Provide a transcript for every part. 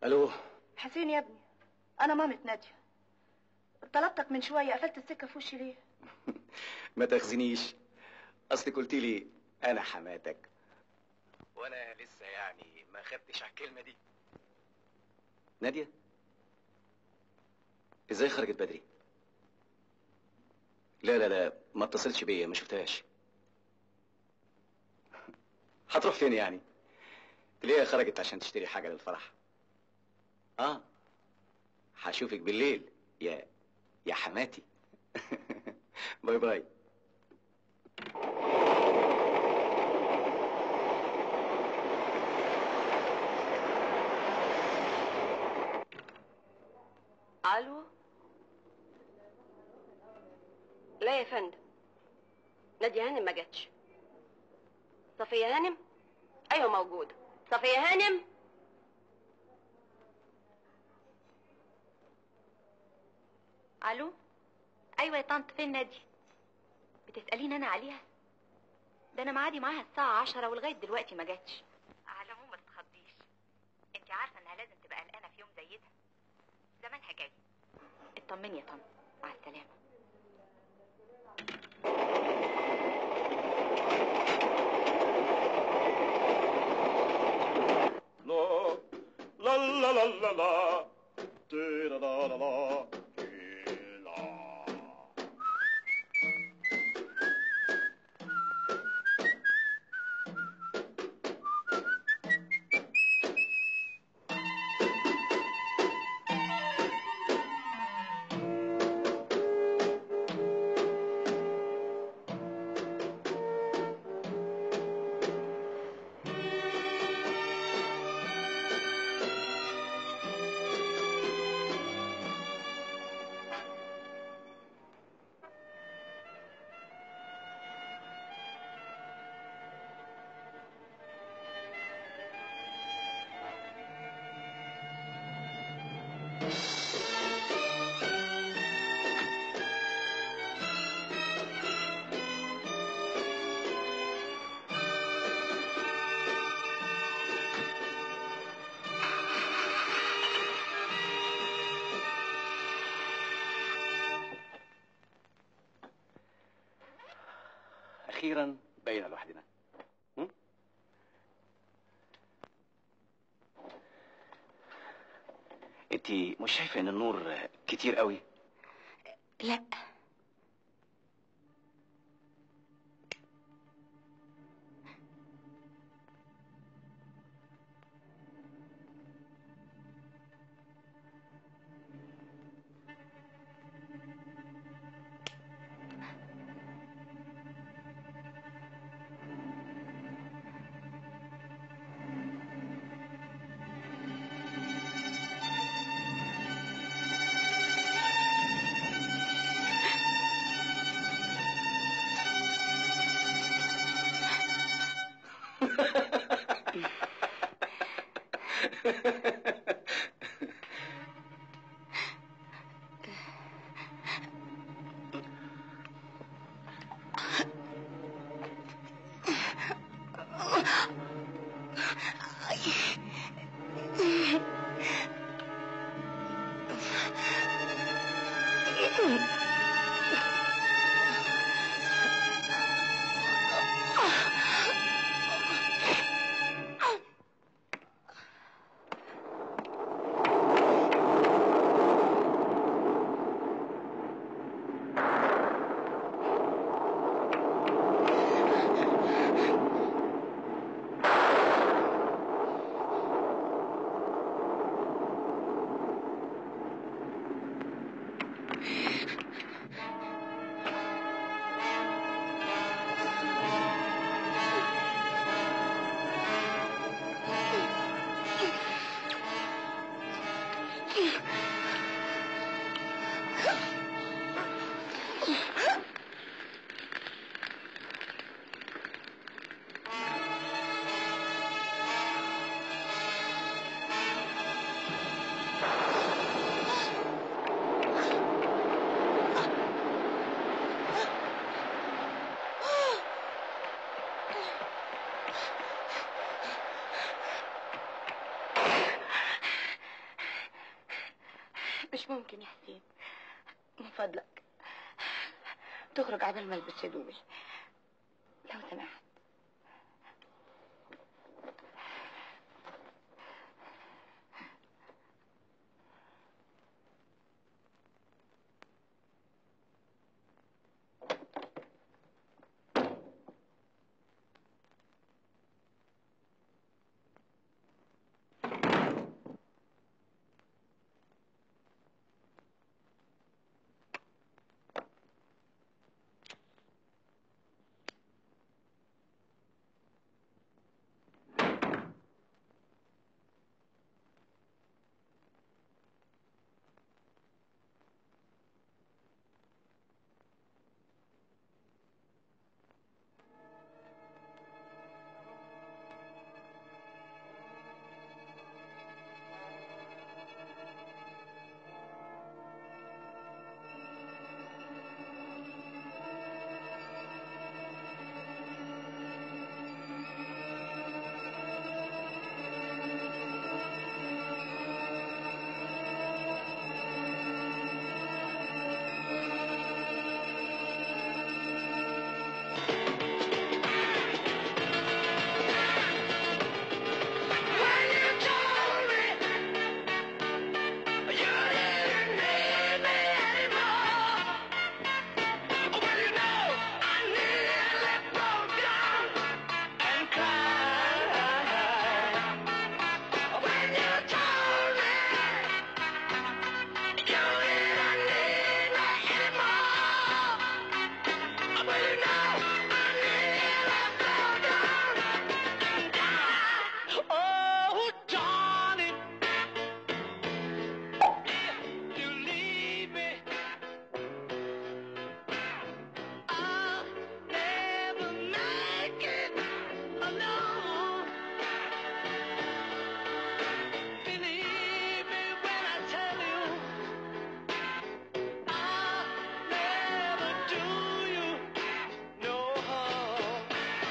الو حسين يا ابني انا مامة نادية طلبتك من شوية قفلت السكة في وشي ليه ما تاخذنيش اصلك قلت لي انا حماتك وانا لسه يعني ما خدتش على الكلمه دي ناديه ازاي خرجت بدري لا لا لا ما اتصلتش بيا ما شفتهاش هتروح فين يعني تلاقيها خرجت عشان تشتري حاجه للفرح اه هشوفك بالليل يا يا حماتي باي باي الو لا يا فندم نادية هانم ما جاتش صفية هانم ايوه موجودة صفية هانم الو ايوه يا طنط فين نادي بتساليني انا عليها ده انا معادي معاها الساعه عشرة ولغايه دلوقتي ما جاتش على العموم ما تتخضيش انت عارفه انها لازم تبقى قلقانه في يوم زي ده زمانها جاي اطمني يا طنط مع السلامه La la la la la la. Da da da da da. La. اخيرا بقينا لوحدنا م? انت مش شايفه ان النور كتير قوي لا مش ممكن يا حسين من فضلك تخرج عبال ما البس هدومي لو سمحت Oh, darling, you leave me. I'll never make it alone. Believe me when I tell you, I'll never do you no harm.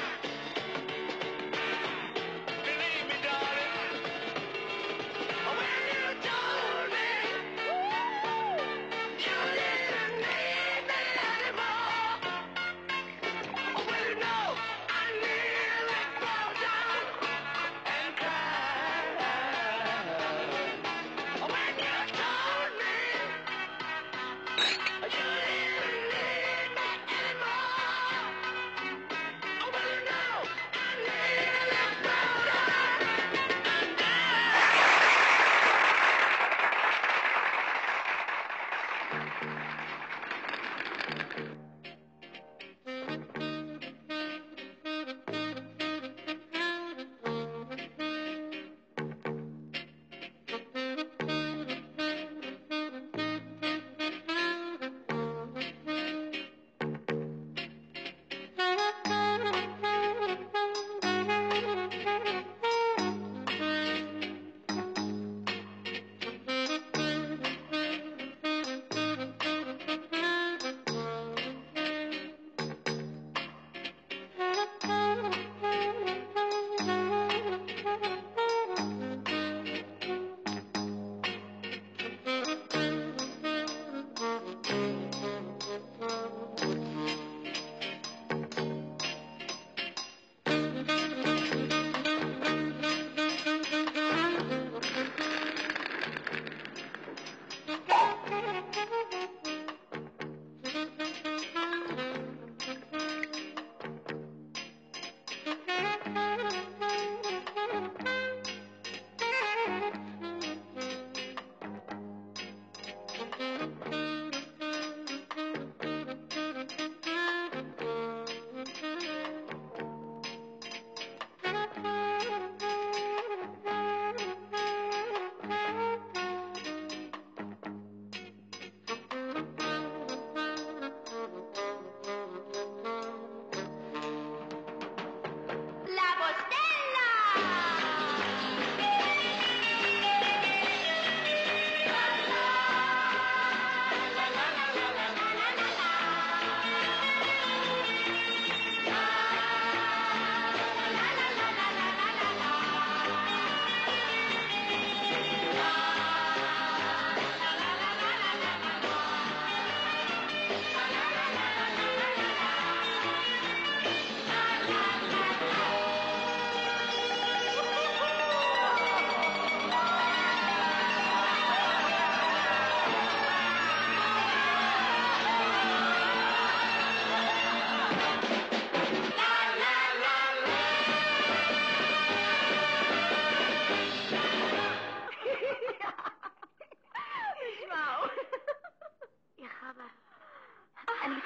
Believe me, darling. When you told me you didn't need me anymore, well, you know I nearly broke down and cried. When you told me you didn't need me anymore, well, you know I nearly broke down.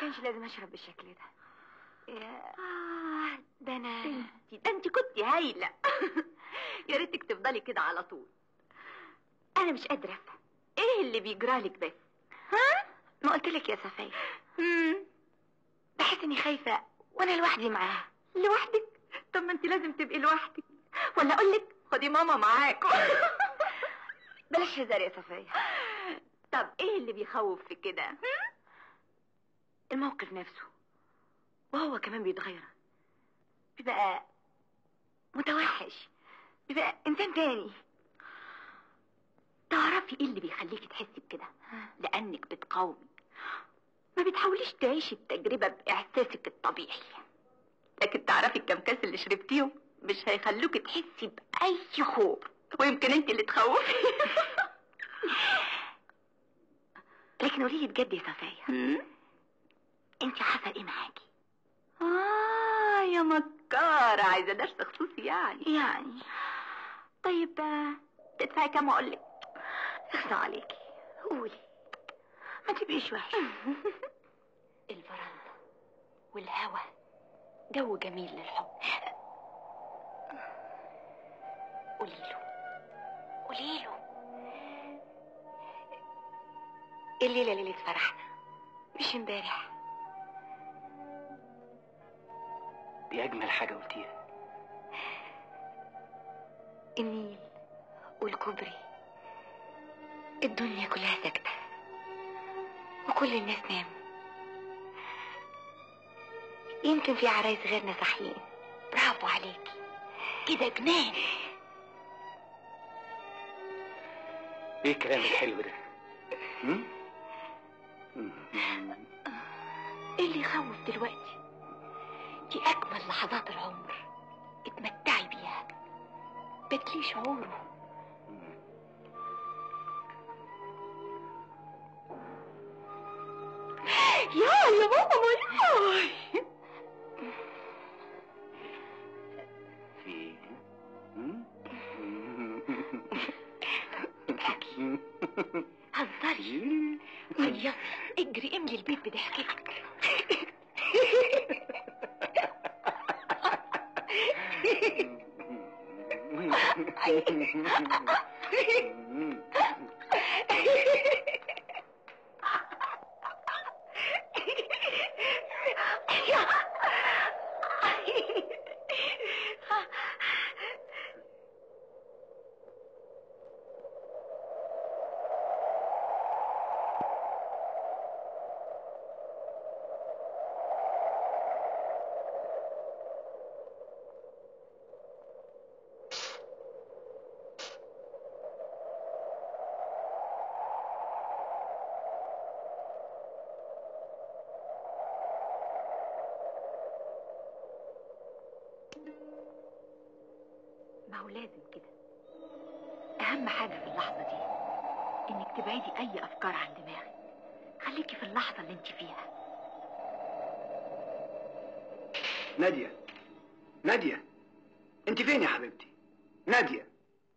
كانش لازم اشرب بالشكل ده يا آه ده انا انتي ده انتي كنتي هايلة يا ريتك تفضلي كده على طول انا مش قادرة افهم ايه اللي بيجرالك بس ها ما قلت لك يا صفية مم. بحس اني خايفة وانا لوحدي معاها لوحدك طب ما انت لازم تبقي لوحدك ولا اقول لك خدي ماما معاكم بلاش هزار يا صفية طب ايه اللي بيخوف في كده هم؟ الموقف نفسه وهو كمان بيتغير بيبقى متوحش بيبقى انسان تاني تعرفي ايه اللي بيخليكي تحسي بكده لانك بتقاومي ما بتحاوليش تعيشي التجربة باحساسك الطبيعي لكن تعرفي الكام كاس اللي شربتيهم مش هيخلوكي تحسي باي خوف ويمكن انت اللي تخوفي لكن قولي لي بجد يا صفية انت حصل ايه معاكي اه يا مكارة عايزة درس خصوصي يعني يعني طيب آه، تدفعي كام اقول لك اخصى عليكي قولي ما تبقيش وحشة الفرندا والهوا جو جميل للحب قولي له قولي له الليلة ليلة فرحنا مش امبارح دي اجمل حاجه قلتيها النيل والكوبري الدنيا كلها ساكتة وكل الناس ناموا يمكن في عرايس غيرنا صاحيين برافو عليكي كده جنان ايه الكلام الحلو ده هم؟ هم. ايه اللي يخوف دلوقتي دي اجمل لحظات العمر اتمتعي بيها بدلي شعوره يا يا ماما ياي في هم؟ هزري هيصي اجري املي البيت بضحكتك ما هو لازم كده اهم حاجة في اللحظة دي انك تبعدي اي افكار عن دماغك خليكي في اللحظة اللي انت فيها نادية نادية انت فين يا حبيبتي نادية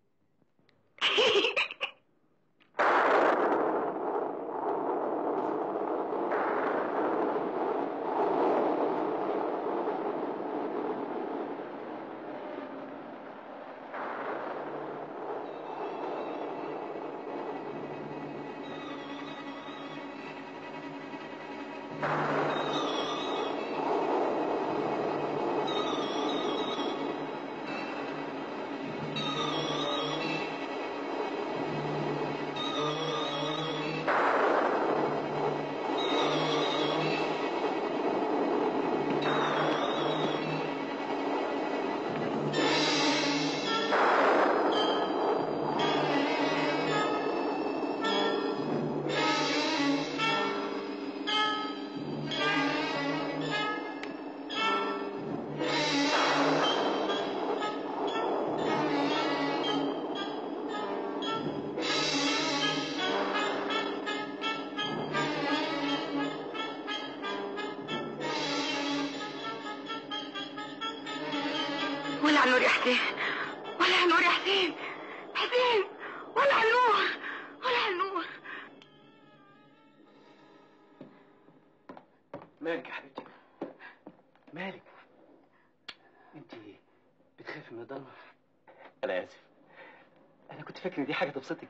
ولا نور يا حسين ولا نور يا حسين حسين ولا نور ولا نور مالك يا حبيبتي مالك انت بتخافي من الضلمه انا اسف انا كنت فاكر ان دي حاجه تبسطك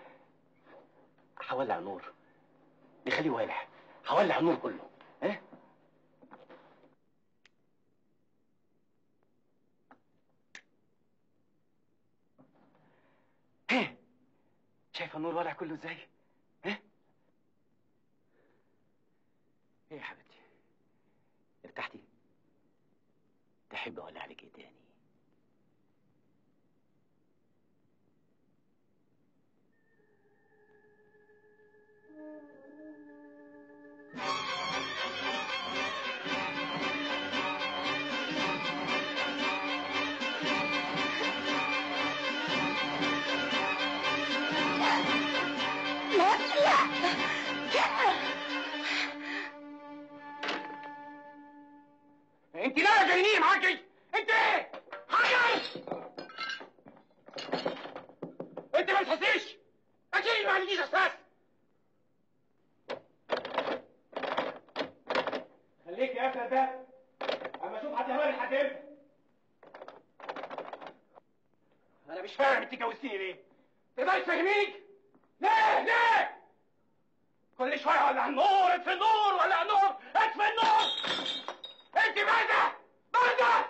هولع النور نخليه والع هولع النور كله ها ها شايفه النور والع كله ازاي ها ايه يا حبيبتي ارتحتي تحب اولع عليك ايه تاني لا لا انت لا يا جنين معاكي انت ايه حاجه انت ما تحسيش اكيد ما عنديش احساس خليك يا قافل الباب اما اشوف هتعمل لحد امتى انا مش فاهم انت جوزتيني ليه تقدري تفهميني ليه ليه كل شويه ولع النور اطفي النور ولع النور اطفي النور انت باردة باردة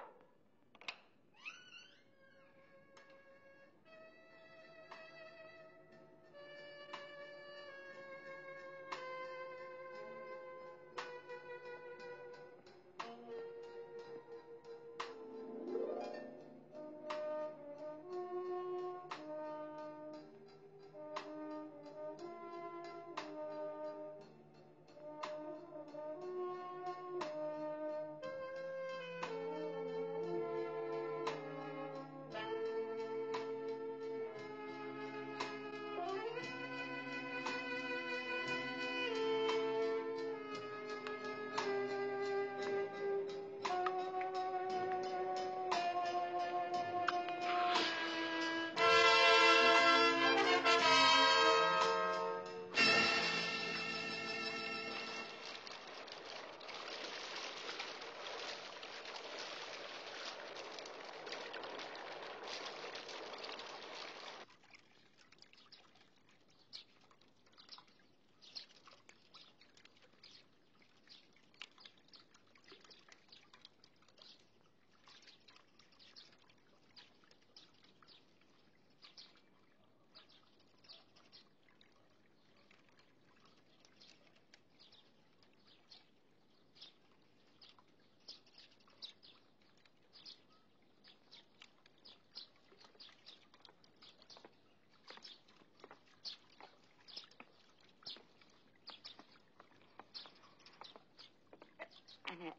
انا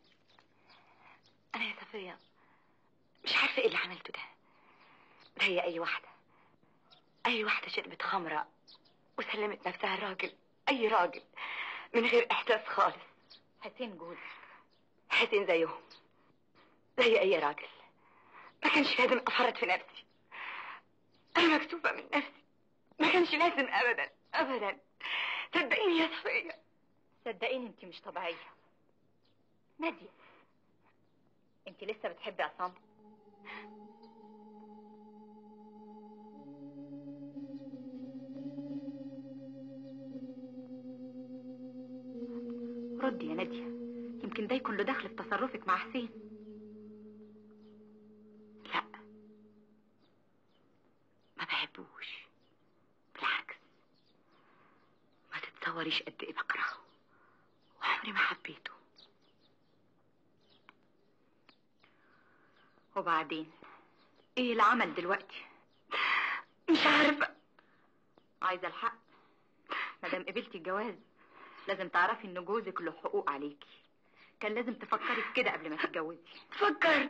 انا يا صفيه مش عارفه ايه اللي عملته ده ده هي اي واحده اي واحده شربت خمره وسلمت نفسها الراجل اي راجل من غير احساس خالص حسين جوز حسين زيهم زي اي راجل ما كانش لازم افرط في نفسي انا مكسوفه من نفسي ما كانش لازم ابدا ابدا صدقيني يا صفيه صدقيني انت مش طبيعيه ناديه انت لسه بتحبي عصام ردي يا ناديه يمكن ده يكون له دخل في تصرفك مع حسين لا ما بحبوش بالعكس ما تتصوريش قد ايه بكرهه وعمري ما حبيته وبعدين ايه العمل دلوقتي مش عارفه عايزه الحق مادام قبلتي الجواز لازم تعرفي ان جوزك له حقوق عليكي كان لازم تفكري في كده قبل ما تتجوزي فكرت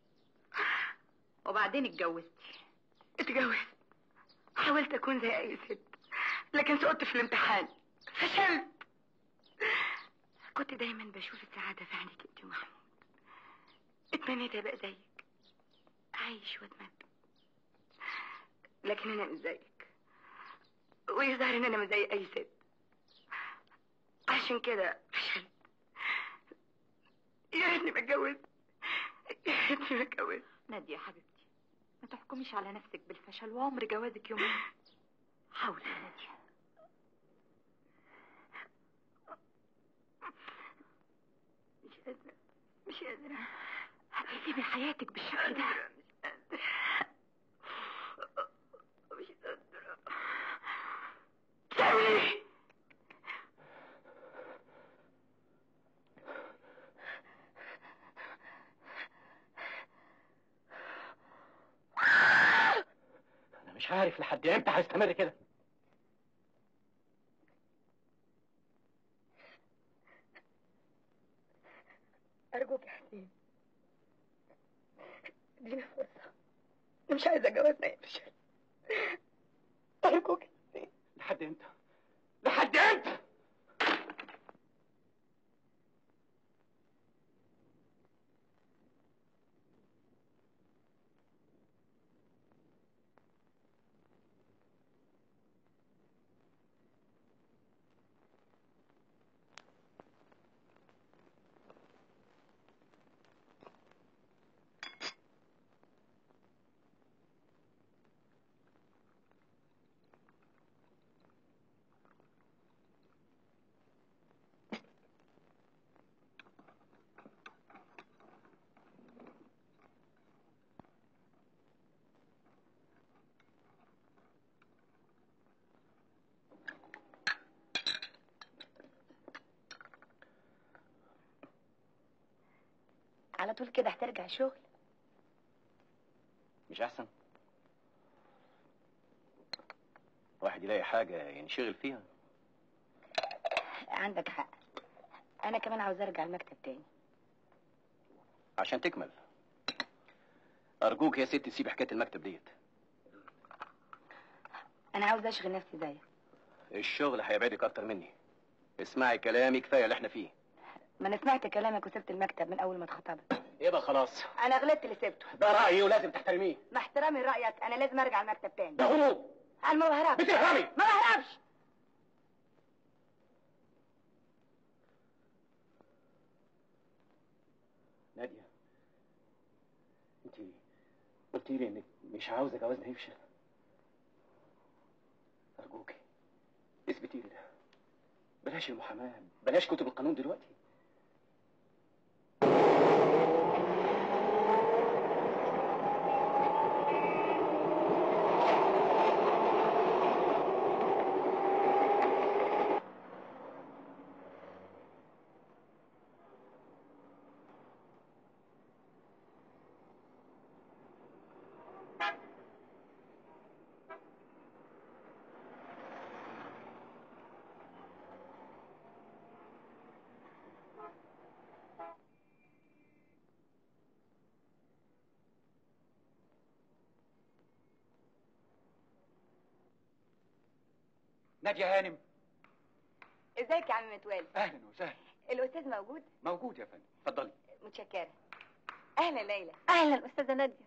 وبعدين اتجوزتي اتجوزت حاولت اكون زي اي ست لكن سقطت في الامتحان فشلت كنت دايما بشوف السعادة في عينيك انت ومحمود اتمنيت ابقى زيك عايش واتمتع لكن انا مش زيك ويظهر ان انا مش زي اي ست عشان كده فشلت يا ريتني ما اتجوزت يا ريتني ما اتجوزت نادية يا حبيبتي ما تحكميش على نفسك بالفشل وعمر جوازك يومين حاولي يا نادية مش قادرة مش قادرة هتسيبي حياتك بالشكل ده مش قادرة سامي انا مش عارف لحد امتى هيستمر كده أرجوك يا حسين اديني فرصة أنا مش عايزة جوازنا يفشل أرجوك يا حسين لحد امتى لحد امتى على طول كده هترجع شغل مش احسن واحد يلاقي حاجة ينشغل فيها عندك حق أنا كمان عاوز أرجع المكتب تاني عشان تكمل أرجوك يا ستي سيب حكاية المكتب ديت أنا عاوز أشغل نفسي زيك الشغل هيبعدك أكتر مني اسمعي كلامي كفاية اللي احنا فيه ما أنا سمعت كلامك وسبت المكتب من أول ما اتخطبت يبقى خلاص أنا غلطت اللي سبته ده رأيي ولازم تحترميه مع احترامي لرأيك أنا لازم أرجع المكتب تاني ده هروب أنا ما بهربش بتهربي ما بهربش نادية انت قلت لي انك مش عاوزة جوازنا يفشل أرجوكي اثبتي لي ده بلاش المحاماة بلاش كتب القانون دلوقتي نادية هانم ازيك يا عم متولي اهلا وسهلا الأستاذ موجود موجود يا فندم اتفضلي متشكرة أهلا ليلى اهلا استاذه ناديه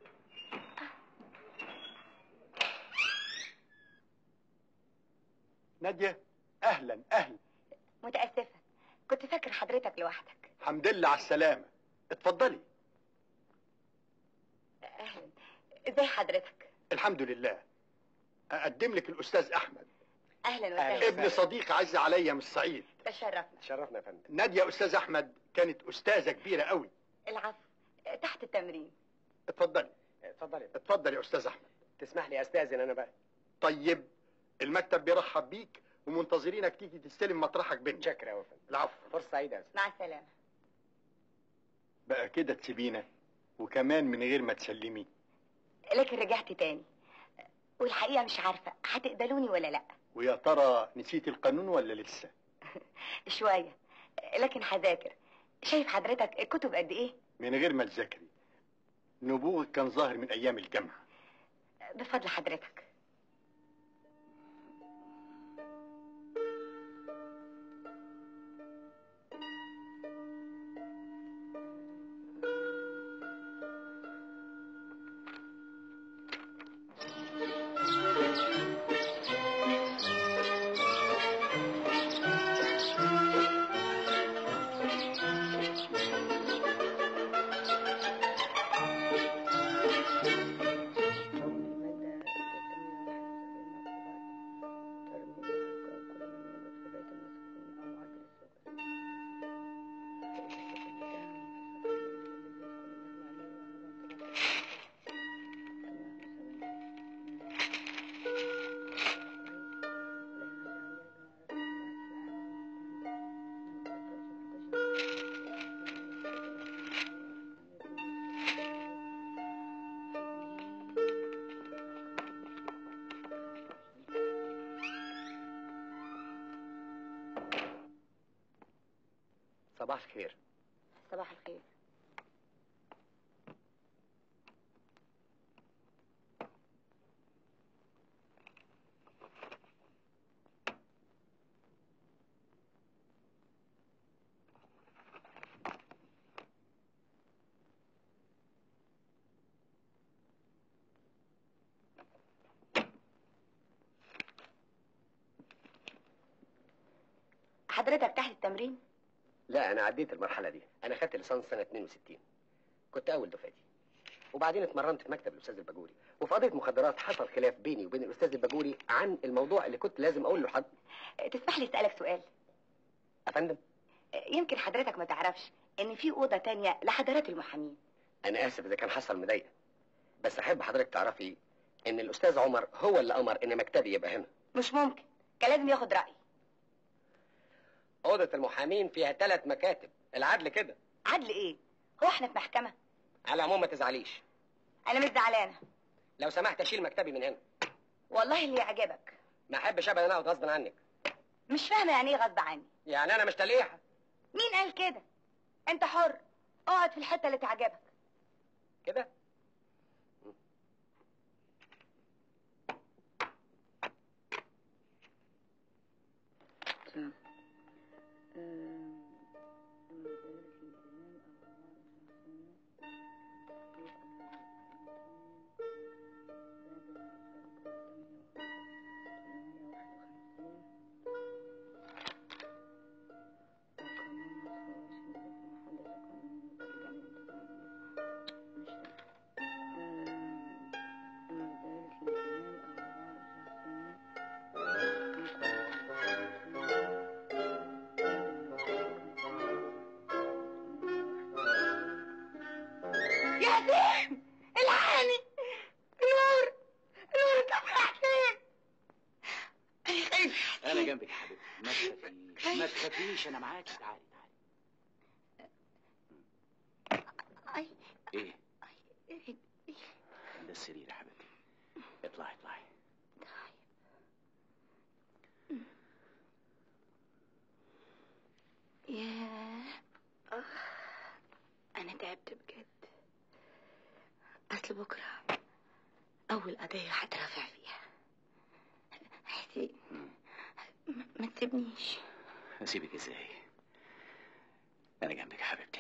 نادية أهلا أهلا متأسفة كنت فاكر حضرتك لوحدك حمد لله على السلامة اتفضلي أهلا ازي حضرتك الحمد لله أقدم لك الأستاذ أحمد أهلا وسهلا ابن صديق عز عليا من الصعيد تشرفنا شرفنا يا فندم نادية أستاذ أحمد كانت أستاذة كبيرة قوي العفو تحت التمرين اتفضلي اتفضلي اتفضل يا أستاذ أحمد تسمح لي استاذن انا بقى طيب المكتب بيرحب بيك ومنتظرينك تيجي تستلم مطرحك بينا شكرا يا فندم العفو فرصه سعيده يا أستاذ. مع السلامة بقى كده تسيبينا وكمان من غير ما تسلمي لكن رجعت تاني والحقيقة مش عارفة هتقبلوني ولا لأ ويا ترى نسيت القانون ولا لسه شوية لكن هذاكر شايف حضرتك الكتب قد إيه من غير ما تذاكري نبوغك كان ظاهر من أيام الجامعة بفضل حضرتك صباح الخير صباح الخير حضرتك تحت التمرين لا انا عديت المرحله دي انا خدت ليسانس سنه 62 كنت اول دفعتي وبعدين اتمرنت في مكتب الاستاذ الباجوري وفي قضيه مخدرات حصل خلاف بيني وبين الاستاذ الباجوري عن الموضوع اللي كنت لازم اقول له حد تسمح لي اسالك سؤال افندم يمكن حضرتك ما تعرفش ان في اوضه تانية لحضرات المحامين انا اسف اذا كان حصل مضايقه بس احب حضرتك تعرفي ان الاستاذ عمر هو اللي امر ان مكتبي يبقى هنا مش ممكن كان لازم ياخد رايي اوضه المحامين فيها ثلاث مكاتب العدل كده عدل ايه هو احنا في محكمه على العموم ما تزعليش انا مش زعلانه لو سمحت اشيل مكتبي من هنا والله اللي يعجبك ما احبش ابدا اقعد غصب عنك مش فاهمه يعني ايه غصب عني يعني انا مش تليحه مين قال كده انت حر اقعد في الحته اللي تعجبك كده ياسين العاني نور نور انت رايح فين انا خايفه انا جنبك يا حبيبتي ما تخافيش ما تخافيش انا معاكي تعالي تعالي اي ايه ده السرير يا حبيبتي اطلعي اطلعي ياه آه، انا تعبت بجد اصل بكره اول قضيه هترافع فيها حسين ما- ما تسيبنيش اسيبك ازاي انا جنبك يا حبيبتي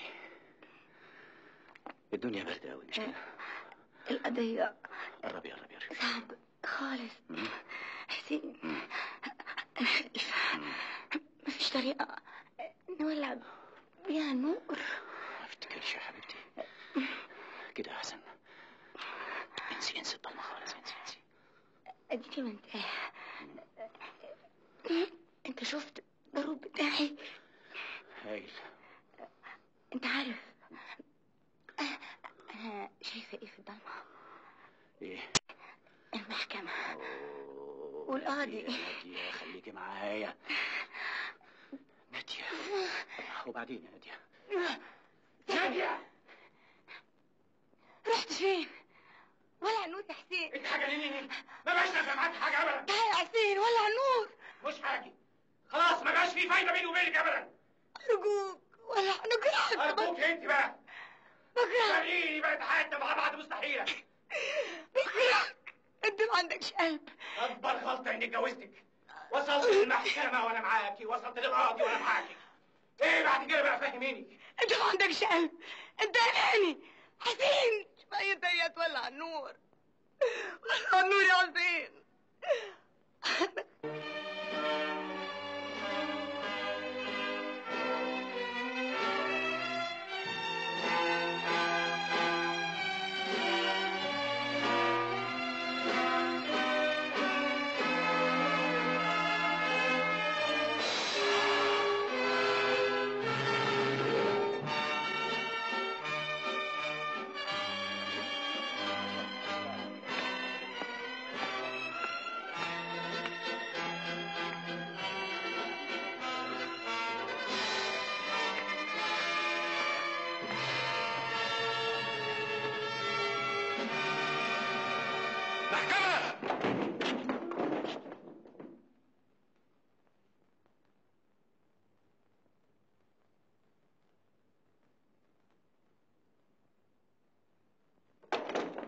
الدنيا باردة قوي مش كده القضيه قربي قربي قربي صعب خالص مم. حسين انا خايفه مفيش طريقه نولع بيها نور ما افتكرش يا حبيبتي كده احسن انسي انسي الضلمه خالص انسي انسي اديني منتهى انت شفت الضروب بتاعي هايل انت عارف انا شايفه ايه في الضلمه ايه المحكمه أوه، والقاضي. نادية، نادية خليكي معايا نادية وبعدين يا نادية نادية رحت فين ولع النور يا حسين انت حاجه ليه ما بقاش نافع معاك حاجه ابدا تعال يا حسين ولع النور مش حاجه خلاص ما بقاش في فايده بيني وبينك ابدا ارجوك ولع نكرهك ارجوك انت بقى بكرهك خليني بقت حياتنا مع بعض مستحيله بكرهك انت ما عندكش قلب اكبر غلطه اني اتجوزتك وصلت للمحكمه وانا معاكي وصلت للقاضي وانا معاكي ايه بعد كده بقى فهميني انت ما عندكش قلب انت اناني حسين شوية هي تولع النور ولع النور يا حسين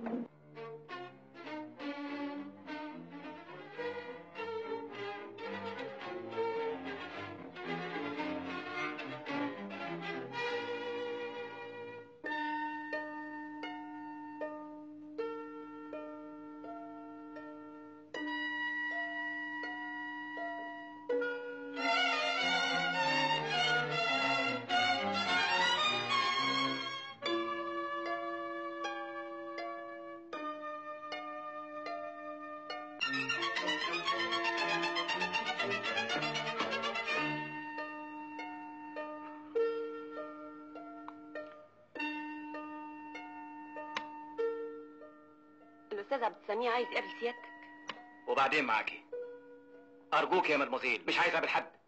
الاستاذ عبد السميع عايز يقابل سيادتك وبعدين معاكي ارجوك يا مدموزيل مش عايز اقابل حد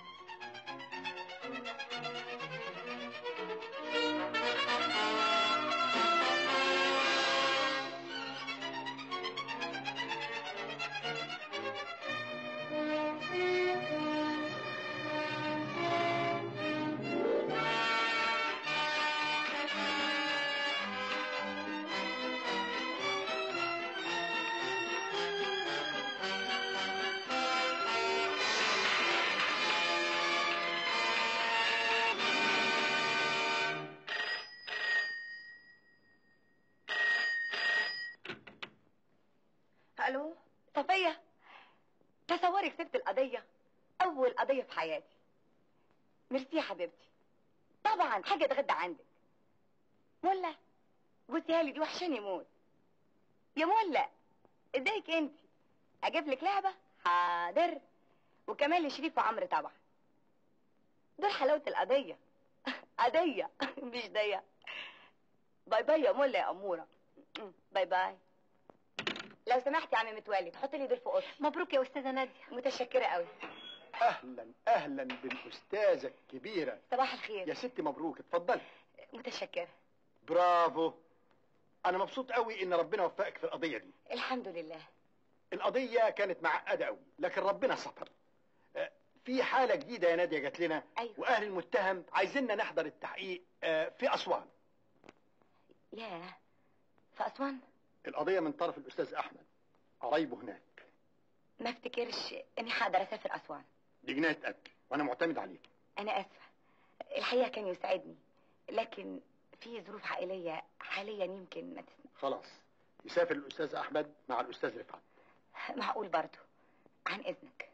الو صفية تصوري كسبت القضية أول قضية في حياتي ميرسي يا حبيبتي طبعا حاجة اتغدى عندك ملا بصي هالي دي وحشاني موت يا ملا ازيك انت اجيب لك لعبة حاضر وكمان لشريف وعمرو طبعا دول حلاوة القضية قضية مش ضيقة باي باي يا ملا يا أمورة باي باي لو سمحت يا عم متولي تحط لي دول في اوضتي مبروك يا استاذه ناديه متشكره قوي اهلا اهلا بالاستاذه الكبيره صباح الخير يا ستي مبروك اتفضلي متشكره برافو انا مبسوط قوي ان ربنا وفقك في القضيه دي الحمد لله القضيه كانت معقده قوي لكن ربنا ستر آه، في حاله جديده يا ناديه جات لنا أيوة. واهل المتهم عايزيننا نحضر التحقيق آه، في اسوان ياه في اسوان القضيه من طرف الاستاذ احمد قرايبه هناك ما افتكرش اني هقدر اسافر اسوان دي جنايه قتل وانا معتمد عليك انا اسفه الحقيقه كان يساعدني لكن في ظروف عائليه حاليا يمكن ما تسمح خلاص يسافر الاستاذ احمد مع الاستاذ رفعت معقول برضو عن اذنك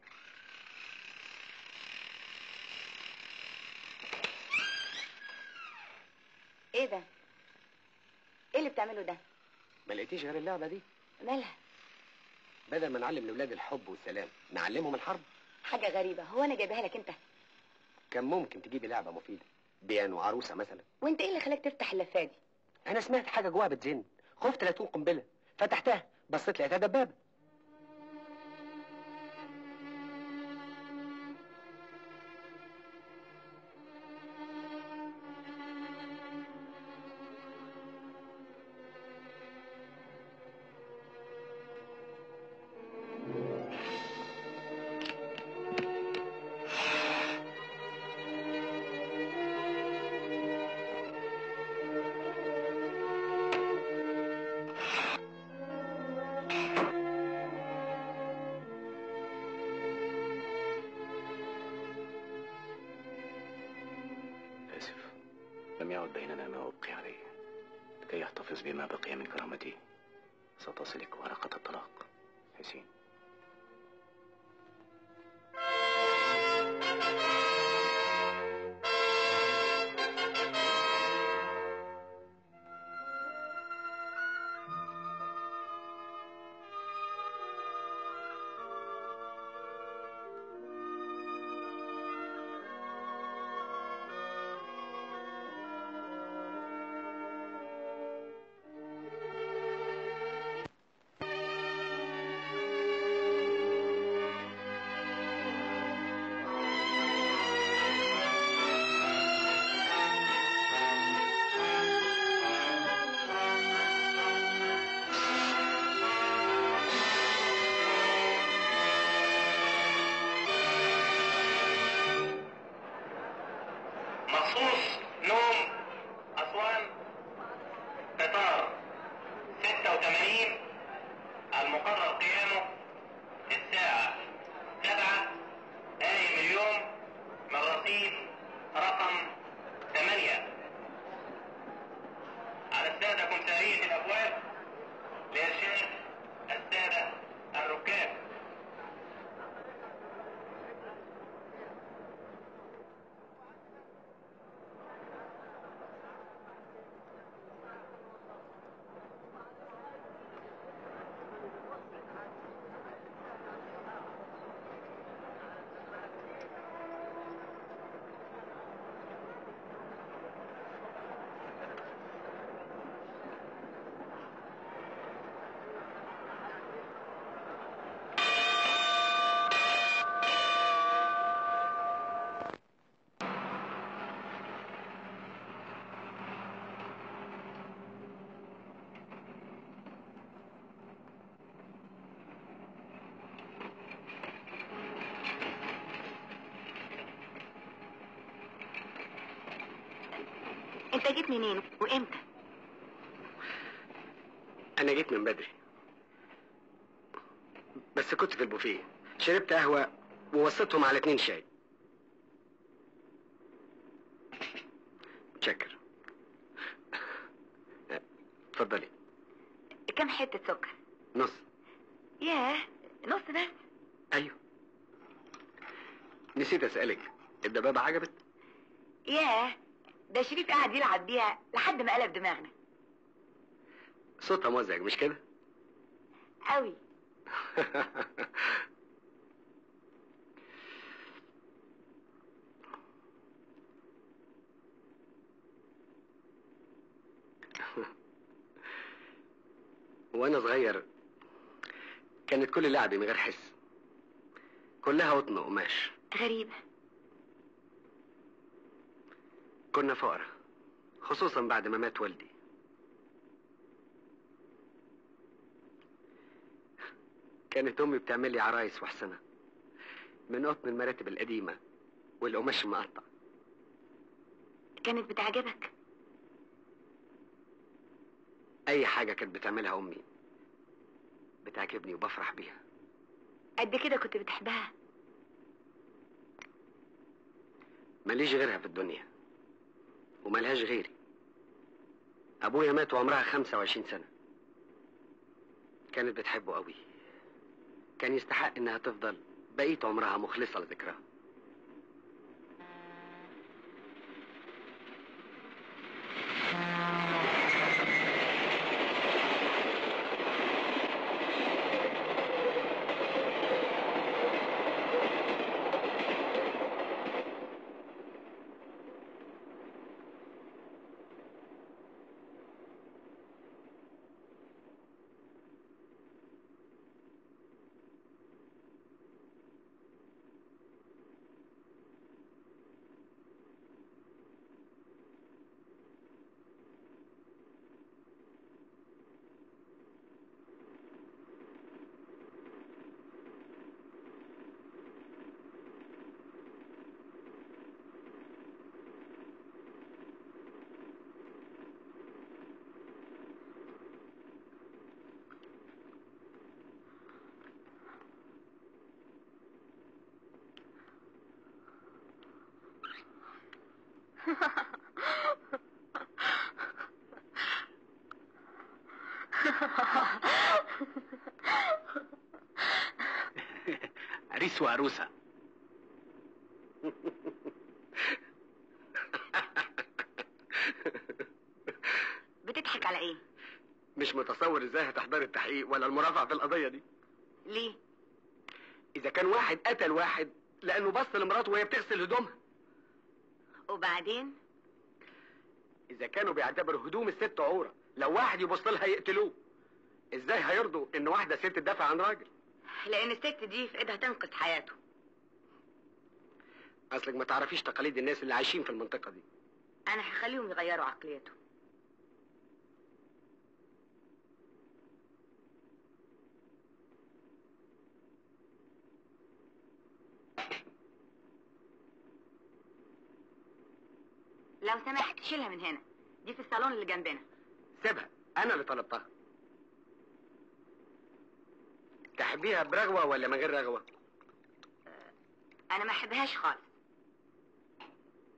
ايه ده ايه اللي بتعمله ده ما لقيتيش غير اللعبه دي مالها بدل ما نعلم الاولاد الحب والسلام نعلمهم الحرب حاجه غريبه هو انا جايبها لك انت كان ممكن تجيبي لعبه مفيده بيانو عروسه مثلا وانت ايه اللي خلاك تفتح اللفه دي انا سمعت حاجه جواها بتزن خفت لا تكون قنبله فتحتها بصيت لقيتها دبابه آسف لم يعد بيننا ما أبقي عليه لكي يحتفظ بما بقي من كرامتي ستصلك ورقة الطلاق حسين مخصوص نوم أسوان قطار 86 من رصيد رقم ثمانية على السادة كمسارية الأبواب لإرشاد السادة الركاب انت جيت منين وامتى انا جيت من بدري بس كنت في البوفيه شربت قهوة ووصيتهم على اتنين شاي متشكر اتفضلي كم حتة سكر نص ياه نص بس ايوه نسيت اسألك الدبابة عجبت ياه ده شريف قاعد يلعب بيها لحد ما قلب دماغنا صوتها مزعج مش كده قوي وانا صغير كانت كل لعبي من غير حس كلها قطن وقماش غريبة كنا فقراء خصوصا بعد ما مات والدي كانت امي بتعمل لي عرايس وحسنة من قطن المراتب القديمة والقماش المقطع كانت بتعجبك اي حاجة كانت بتعملها امي بتعجبني وبفرح بيها قد كده كنت بتحبها ماليش غيرها في الدنيا وملهاش غيري ابويا مات وعمرها خمسة وعشرين سنة كانت بتحبه قوي كان يستحق انها تفضل بقية عمرها مخلصة لذكرها عريس وعروسة بتضحك على ايه مش متصور ازاي هتحضر التحقيق ولا المرافعة في القضية دي ليه اذا كان واحد قتل واحد لانه بص لمراته وهي بتغسل هدومها وبعدين اذا كانوا بيعتبروا هدوم الست عورة لو واحد يبص لها يقتلوه ازاي هيرضوا ان واحدة ست تدافع عن راجل لان الست دي في ايدها تنقذ حياته اصلك ما تعرفيش تقاليد الناس اللي عايشين في المنطقة دي انا هخليهم يغيروا عقليتهم لو سمحت شيلها من هنا دي في الصالون اللي جنبنا سيبها انا اللي طلبتها تحبيها برغوة ولا من غير رغوة انا ما احبهاش خالص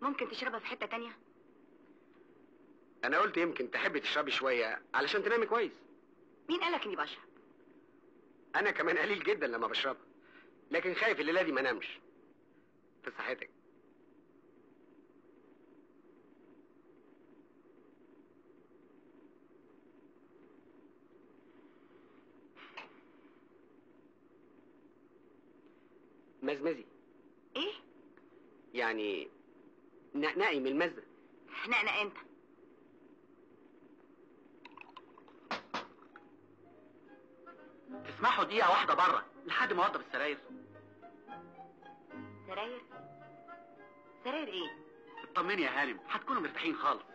ممكن تشربها في حتة تانية انا قلت يمكن تحبي تشربي شويه علشان تنامي كويس مين قالك اني بشرب انا كمان قليل جدا لما بشربها لكن خايف الليله دي ما نامش في صحتك مزمزي ايه يعني نقنقي من المزه نقنق انت تسمحوا دقيقة واحدة بره لحد ما اوضب السراير سراير سراير ايه اطمني يا هانم هتكونوا مرتاحين خالص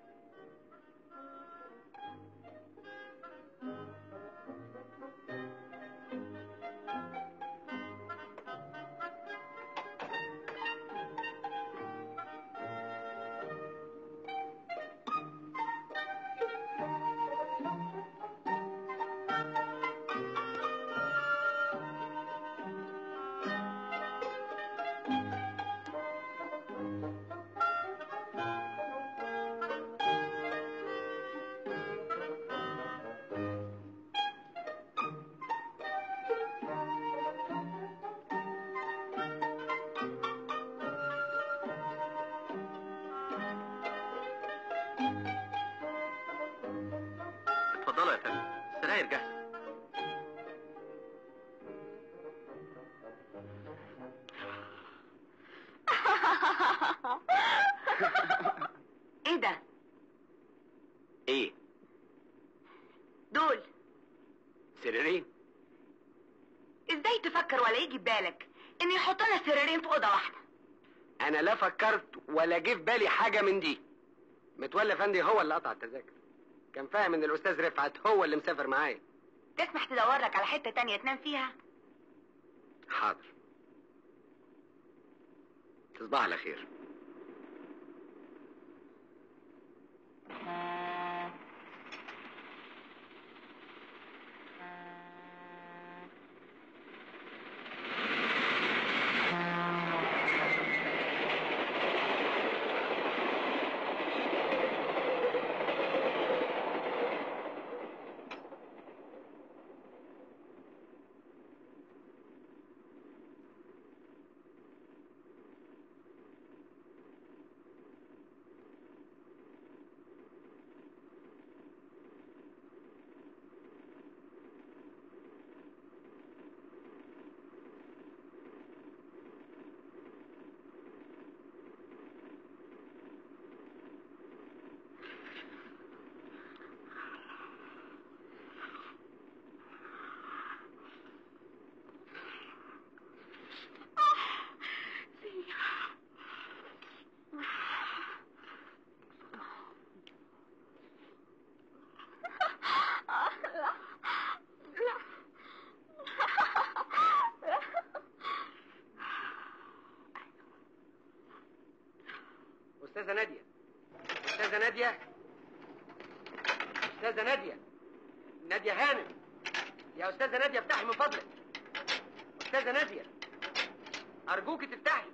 اتفضلوا يا فندم السراير جاهزة ايه ده ايه دول سريرين ازاي تفكر ولا يجي ببالك ان يحطوا لنا سريرين في اوضه واحده انا لا فكرت ولا جه في بالي حاجه من دي متولي فندي هو اللي قطع التذاكر كان فاهم ان الاستاذ رفعت هو اللي مسافر معايا تسمح تدور لك على حته تانية تنام فيها حاضر تصبح على خير استاذه ناديه استاذه ناديه استاذه ناديه ناديه هانم يا استاذه ناديه افتحي من فضلك استاذه ناديه ارجوك تفتحي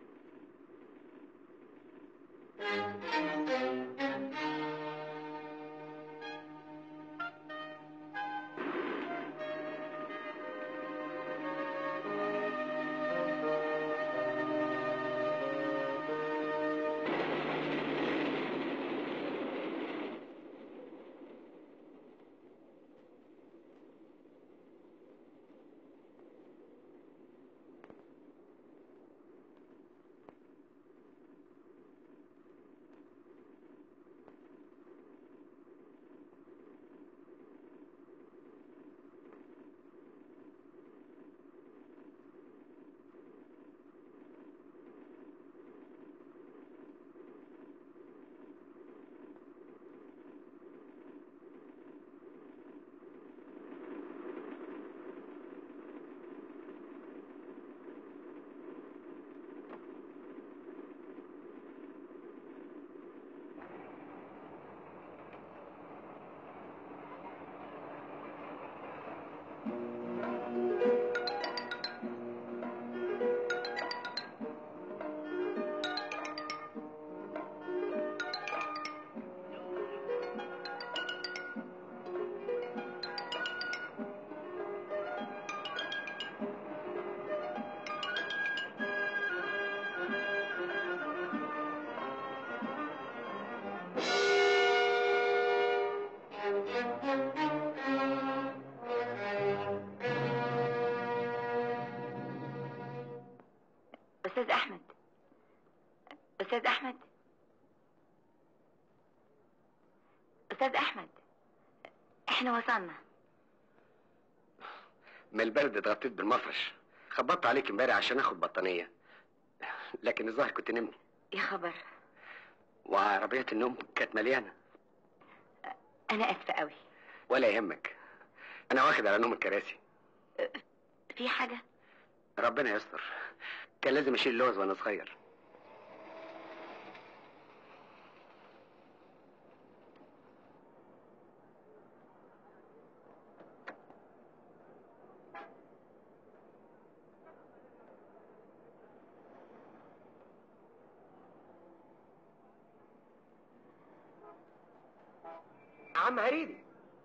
استاذ احمد استاذ احمد احنا وصلنا من البرد اتغطيت بالمفرش خبطت عليك امبارح عشان اخد بطانيه لكن الظاهر كنت نمت يا خبر وعربيه النوم كانت مليانه انا اسفه قوي ولا يهمك انا واخد على نوم الكراسي في حاجه ربنا يستر كان لازم اشيل اللوز وانا صغير عم هريدي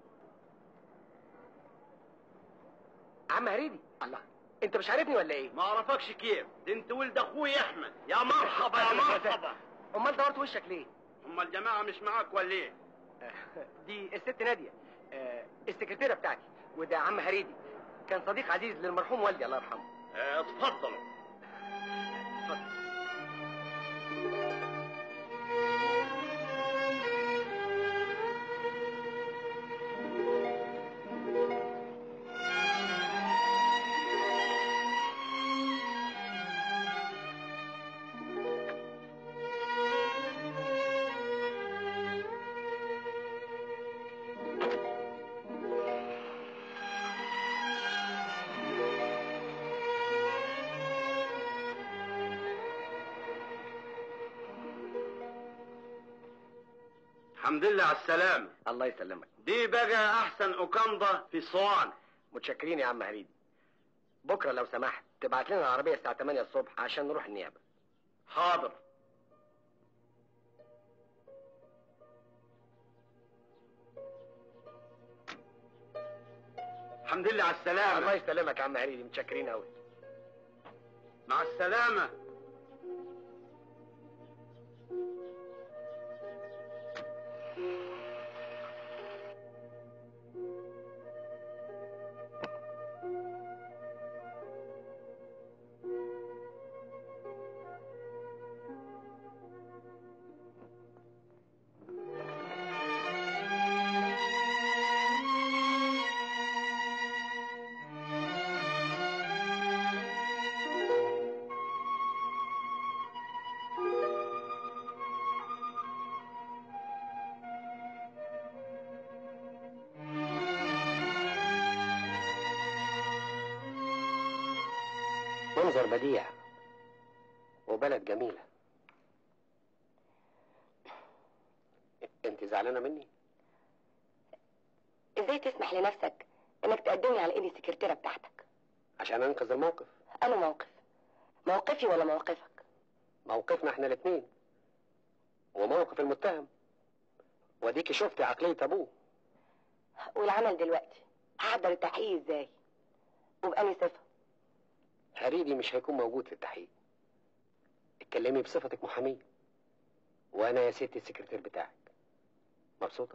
عم هريدي الله انت مش عارفني ولا ايه ما اعرفكش كيف ده انت ولد اخوي احمد يا مرحبا يا مرحبا امال دورت وشك ليه هم الجماعه مش معاك ولا ايه دي الست ناديه آه، السكرتيره بتاعتي وده عم هريدي كان صديق عزيز للمرحوم والدي الله يرحمه اه، اتفضلوا الحمد لله على السلامة الله يسلمك دي بقى أحسن أقامضة في الصوان متشكرين يا عم هريدي بكره لو سمحت تبعت لنا العربيه الساعه 8 الصبح عشان نروح النيابه حاضر الحمد لله على الله السلامة يسلمك يا عم هريدي متشكرين قوي مع السلامة منظر بديع وبلد جميله انت زعلانه مني ازاي تسمح لنفسك انك تقدمني على ايدي السكرتيره بتاعتك عشان انقذ الموقف انا موقف موقفي ولا موقفك موقفنا احنا الاثنين وموقف المتهم وديكي شفتي عقليه ابوه والعمل دلوقتي هحضر التحقيق ازاي وبأني صفه هريدي مش هيكون موجود في التحقيق اتكلمي بصفتك محامية وانا يا ستي السكرتير بتاعك مبسوطة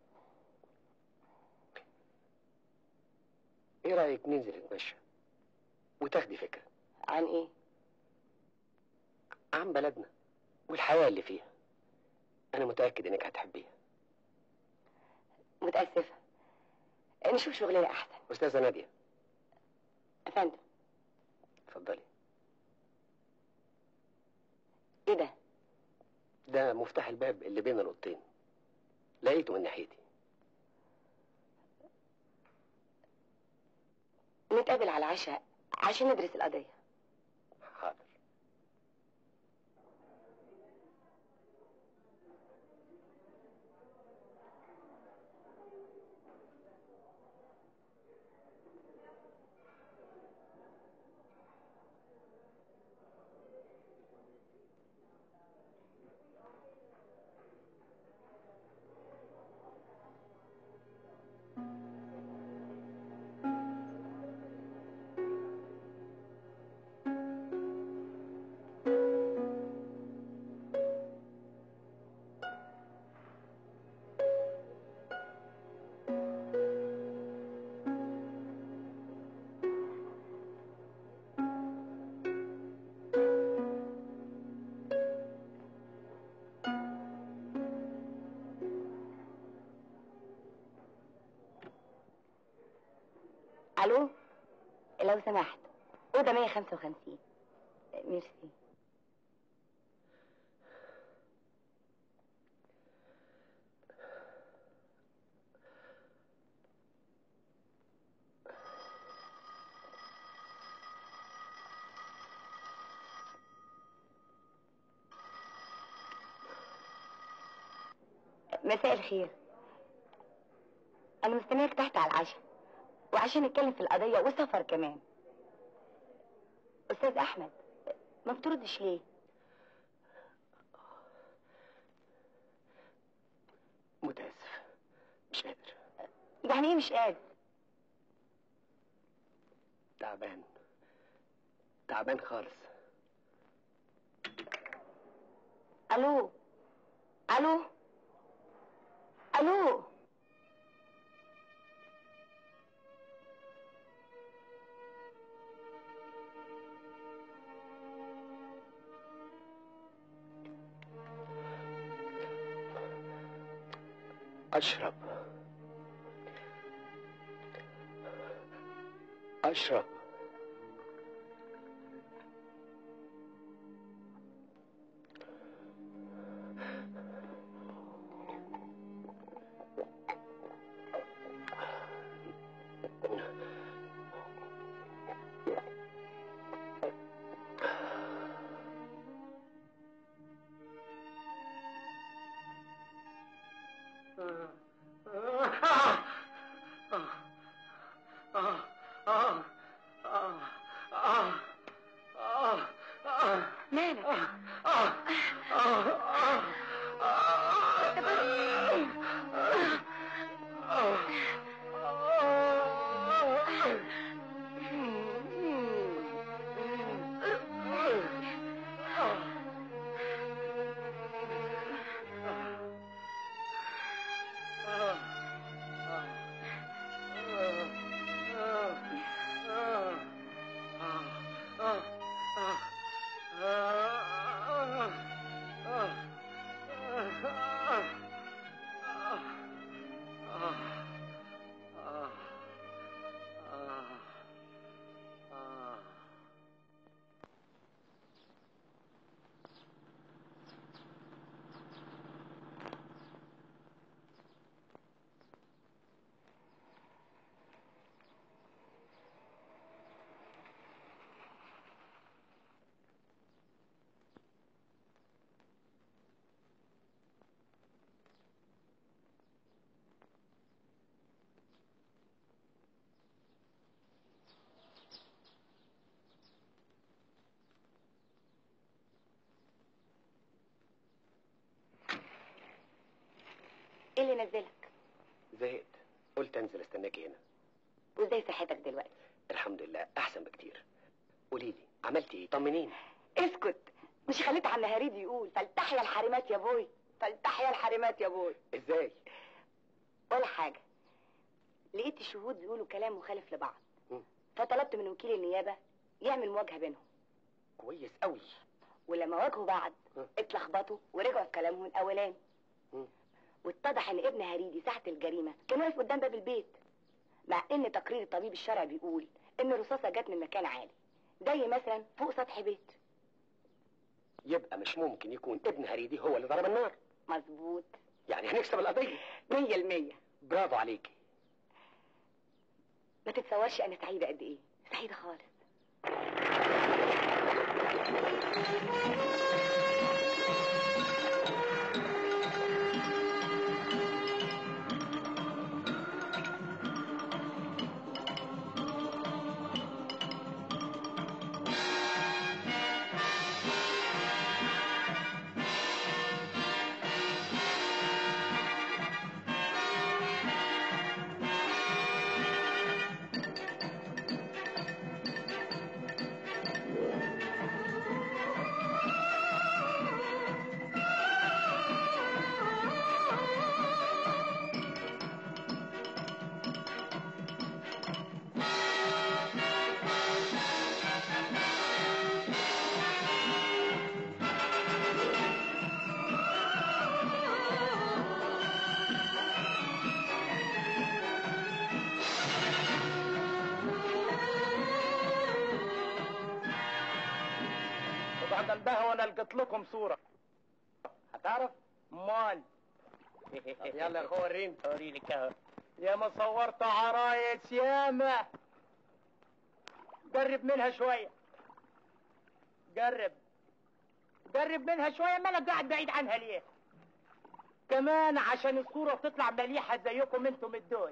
ايه رأيك ننزل نتمشى وتاخدي فكرة عن ايه عن بلدنا والحياة اللي فيها انا متأكد انك هتحبيها متاسفه نشوف شغلنا احسن استاذة نادية يا فندم اتفضلي ايه ده ده مفتاح الباب اللي بين الأوضتين لقيته من ناحيتي نتقابل على العشاء عشان ندرس القضيه حاضر لو سمحت اوضه 155 ميرسي مساء الخير انا مستنياك تحت على العشاء وعشان نتكلم في القضية وسفر كمان استاذ احمد ما بتردش ليه متاسف مش قادر يعني ايه مش قادر تعبان تعبان خالص الو الو الو أشرب أشرب مالك ايه اللي نزلك زهقت قلت انزل استناكي هنا وازاي صحتك دلوقتي الحمد لله احسن بكتير قولي لي عملتي ايه طمنيني اسكت مش خليت عم هريد يقول فلتحيا الحريمات يا بوي فلتحيا الحريمات يا بوي ازاي ولا حاجة لقيت الشهود بيقولوا كلام مخالف لبعض مم. فطلبت من وكيل النيابة يعمل مواجهة بينهم كويس قوي ولما واجهوا بعض مم. اتلخبطوا ورجعوا في كلامهم الاولاني مم. واتضح ان ابن هريدي ساعة الجريمة كان واقف قدام باب البيت مع ان تقرير الطبيب الشرعي بيقول ان الرصاصة جت من مكان عالي زي مثلا فوق سطح بيت يبقى مش ممكن يكون ابن هريدي هو اللي ضرب النار مظبوط يعني هنكسب القضيه مية المية برافو عليكي ما تتصورش انا سعيدة قد ايه سعيدة خالص بقى وانا لقيت لكم صورة هتعرف؟ مال يلا يا اخويا وريني اوريلك اهو يا ما صورت عرايس ياما جرب منها شوية جرب جرب منها شوية مالك قاعد بعيد عنها ليه كمان عشان الصورة تطلع مليحة زيكم انتم الدول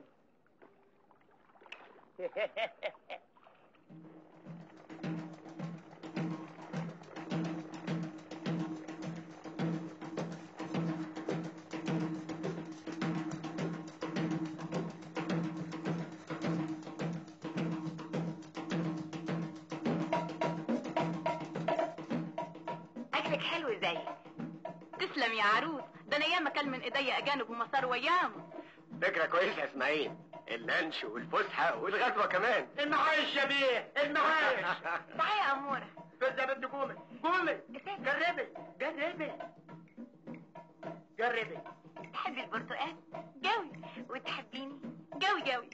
اكلك حلو زي تسلم يا عروس ده انا ياما كان من ايديا اجانب ومسار وياهم فكرة كويسة يا اسماعيل اللانش والفسحة والغدوة كمان المعايش يا بيه المعايش تعالي يا اموره بس يا بنت قومي قومي جربي جربي جربي تحبي البرتقال جوي وتحبيني جوي جوي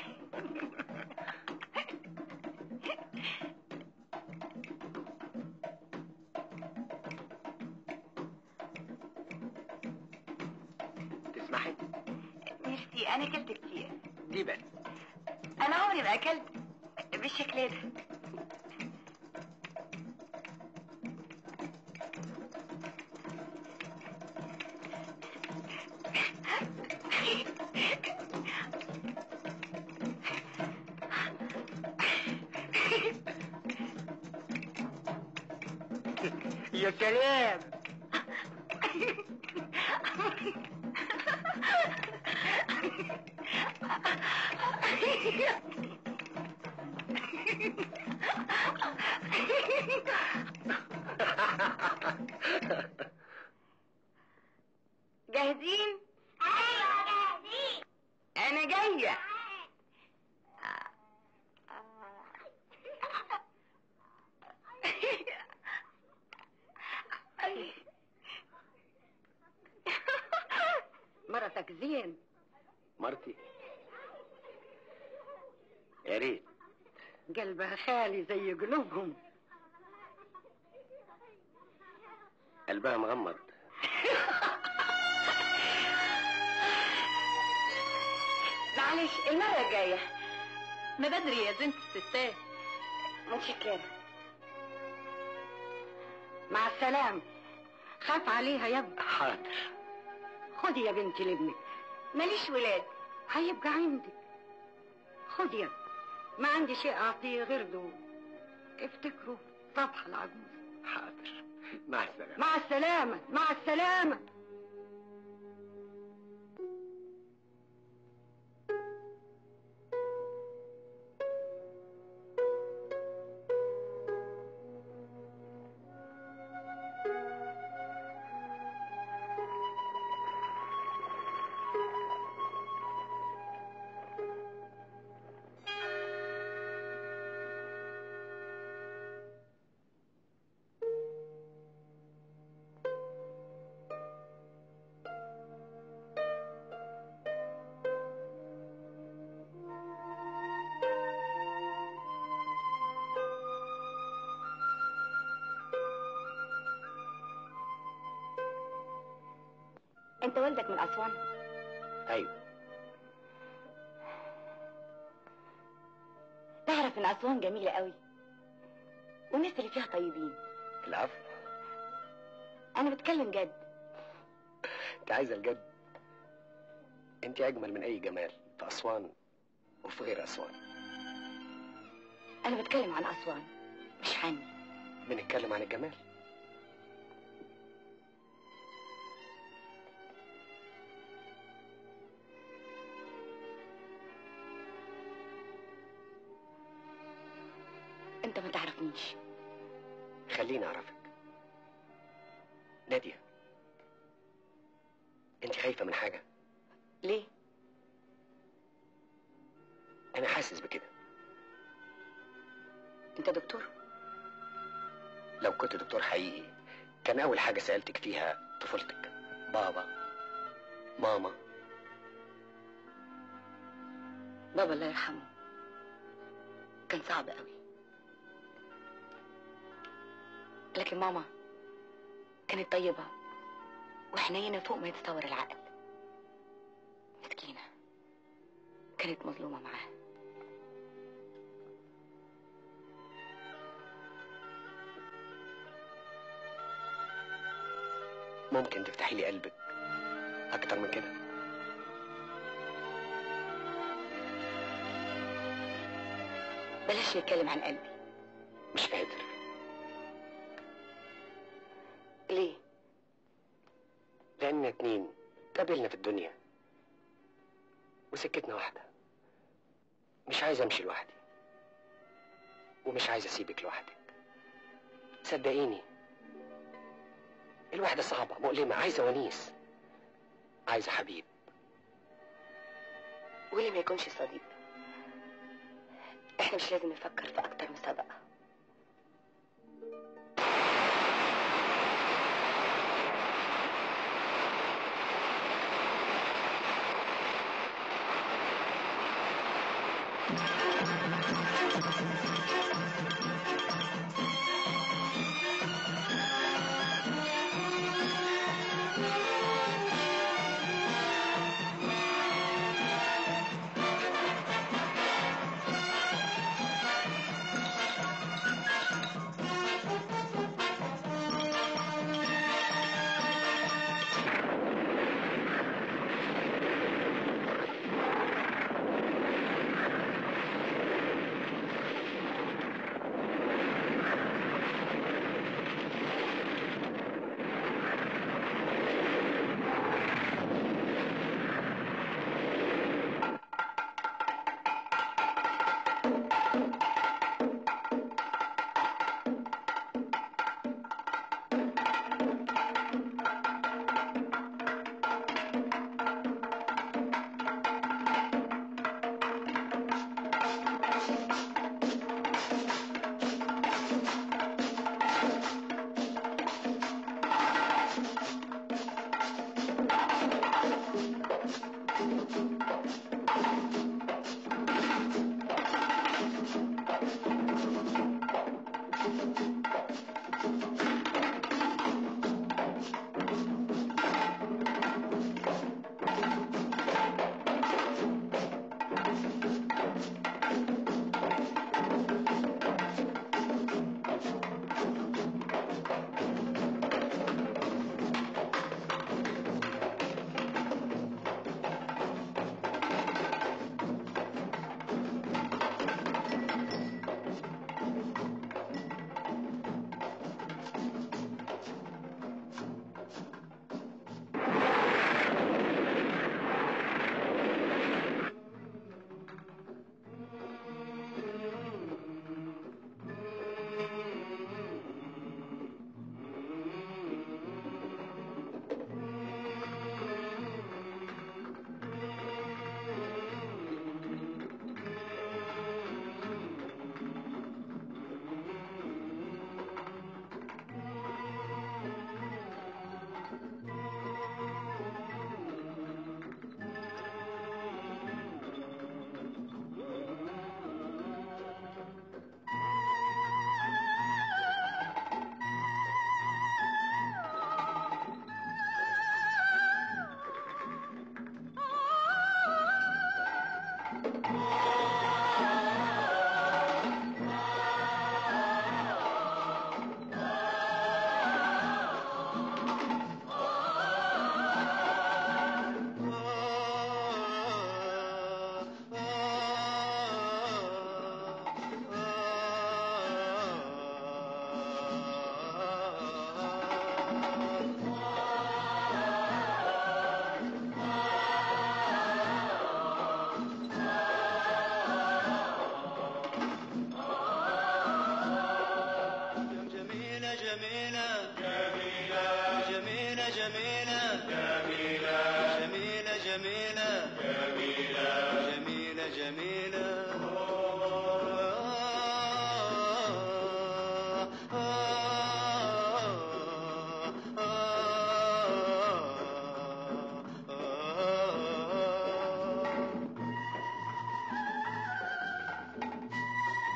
تسمحي ميرسي انا اكلت كتير دي بس انا عمري ما اكلت بالشكل ده يا سلام جاهزين ايوه جاهزين انا جايه مرتك زين مرتي يا ريت قلبها خالي زي قلوبهم قلبها مغمض معلش المرة الجاية ما بدري يا زنت الستات متشكرة مع السلامة خاف عليها يا ابني حاضر خدي يا بنتي لابنك ماليش ولاد هيبقى عندك خدي يا ابني. ما عندي شيء اعطيه غير دول افتكروا صبح العجوز حاضر مع السلامة مع السلامة مع السلامة انت والدك من اسوان ايوه تعرف ان اسوان جميله قوي والناس اللي فيها طيبين العفو انا بتكلم جد انت عايزة الجد انت اجمل من اي جمال في اسوان وفي غير اسوان انا بتكلم عن اسوان مش عني بنتكلم عن الجمال انت ما تعرفنيش خليني اعرفك نادية انت خايفة من حاجة ليه انا حاسس بكده انت دكتور لو كنت دكتور حقيقي كان اول حاجة سألتك فيها طفولتك بابا ماما بابا الله يرحمه كان صعب قوي لكن ماما كانت طيبة وحنينة فوق ما يتصور العقل مسكينة كانت مظلومة معاه ممكن تفتحي لي قلبك اكتر من كده بلاش نتكلم عن قلبي مش قادر ليه لاننا اتنين قابلنا في الدنيا وسكتنا واحدة مش عايز امشي لوحدي ومش عايز اسيبك لوحدك صدقيني الوحدة صعبة مؤلمة عايزة ونيس عايزة حبيب وليه ما يكونش صديق احنا مش لازم نفكر في اكتر من صداقة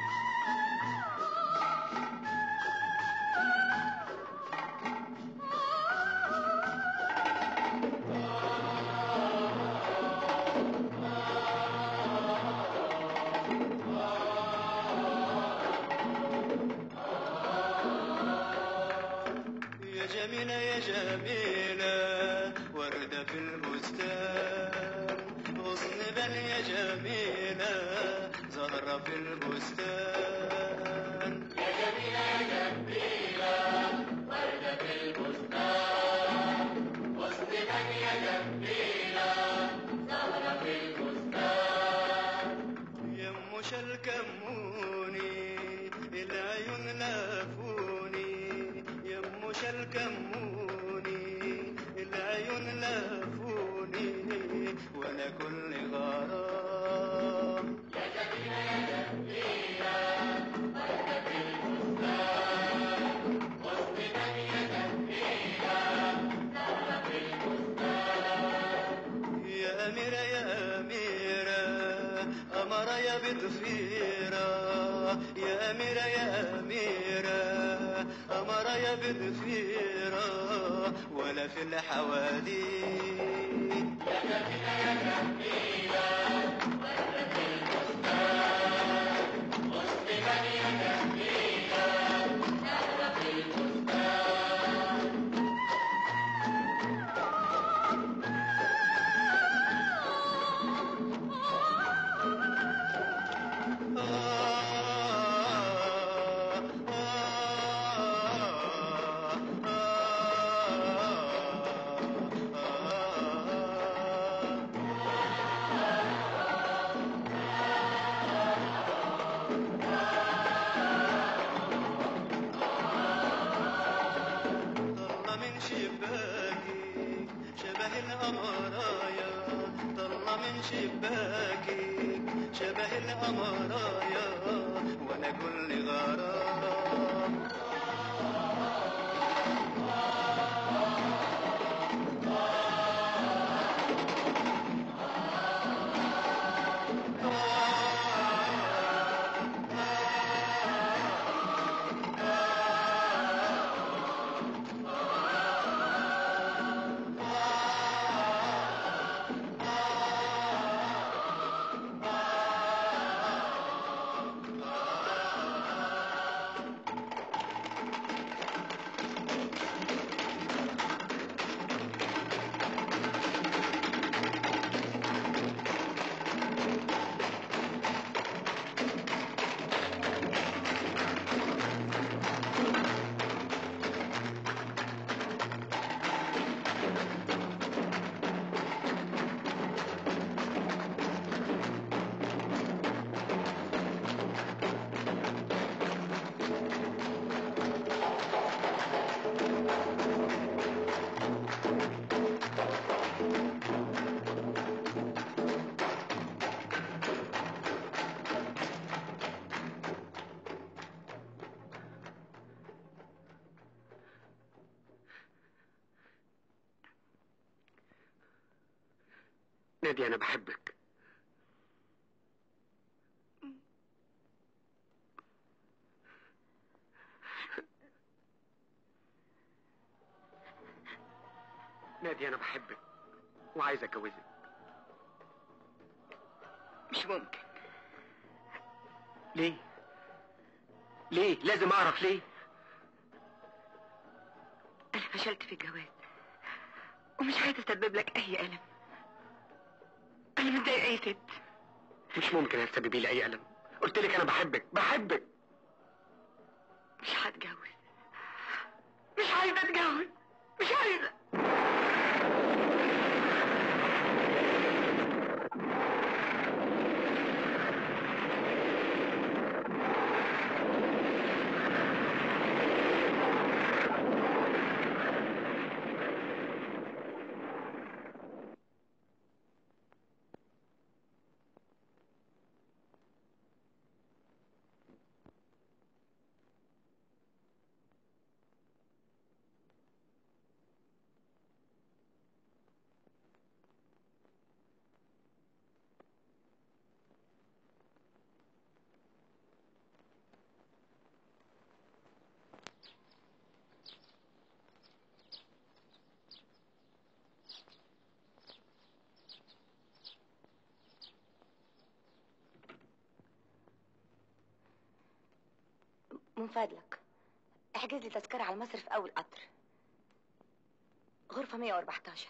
Oh جميلة وردة في البستان غصن بنية جميلة زهرة في البستان يا جميلة يا جميلة وردة في البستان غصن بنية جميلة زهرة في البستان يمش الكموني العيون لافوني يمش الكموني العيون لافوني وانا كل غرام يا جميلة يا جميلة وردة في البستان غصن بنية جميلة زهرة في البستان يا أميرة يا أميرة أمرة يا بضفيرة يا أميرة يا أميرة أمرة يا بضفيرة ولا في الحواديت يا جميلة يا جميلة وردة في البستان غصن بنية جميلة زهرة في البستان طلع من شباكي شبه القمرايا طلع من شباكي شبه القمرايا وانا كل غرام نادي أنا بحبك نادي أنا بحبك وعايز أتجوزك مش ممكن ليه؟ ليه؟ لازم أعرف ليه؟ أنا فشلت في الجواز ومش عايزة أسبب لك أي ألم أنا متضايقة أي ست مش ممكن هتسببي لي أي ألم قلت لك أنا بحبك بحبك مش هتجوز مش عايزة أتجوز مش عايزة من فضلك احجز لي تذكرة على مصر في أول قطر 1914